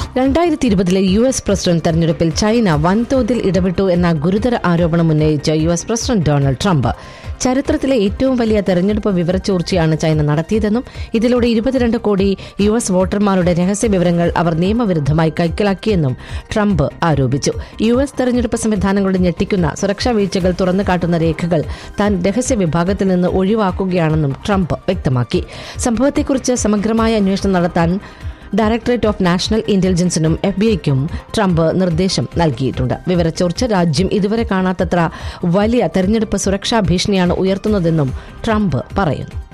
രണ്ടായിരത്തി ഇരുപതിലെ U S president തെരഞ്ഞെടുപ്പിൽ ചൈന വൻതോതിൽ ഇടപെട്ടു എന്ന ഗുരുതര ആരോപണം ഉന്നയിച്ച U S president Donald Trump ചരിത്രത്തിലെ ഏറ്റവും വലിയ തെരഞ്ഞെടുപ്പ് വിവരച്ചോർച്ചയാണ് ചൈന നടത്തിയതെന്നും ഇതിലൂടെ ഇരുപത്തിരണ്ട് കോടി യു എസ് വോട്ടർമാരുടെ രഹസ്യ വിവരങ്ങൾ അവർ നിയമവിരുദ്ധമായി കൈക്കലാക്കിയെന്നും ട്രംപ് ആരോപിച്ചു യു എസ് തെരഞ്ഞെടുപ്പ് സംവിധാനങ്ങളുടെ ഞെട്ടിക്കുന്ന സുരക്ഷാ വീഴ്ചകൾ തുറന്നു കാട്ടുന്ന രേഖകൾ താൻ രഹസ്യ വിഭാഗത്തിൽ നിന്ന് ഒഴിവാക്കുകയാണെന്നും ട്രംപ് വ്യക്തമാക്കി സംഭവത്തെക്കുറിച്ച് സമഗ്രമായ അന്വേഷണം നടത്താൻ ഡയറക്ടറേറ്റ് ഓഫ് നാഷണൽ ഇന്റലിജൻസിനും എഫ് ബി ഐക്കും ട്രംപ് നിർദ്ദേശം നൽകിയിട്ടുണ്ട് വിവരച്ചോർച്ച രാജ്യം ഇതുവരെ കാണാത്തത്ര വലിയ തെരഞ്ഞെടുപ്പ് സുരക്ഷാ ഭീഷണിയാണ് ഉയർത്തുന്നതെന്നും ട്രംപ് പറയുന്നു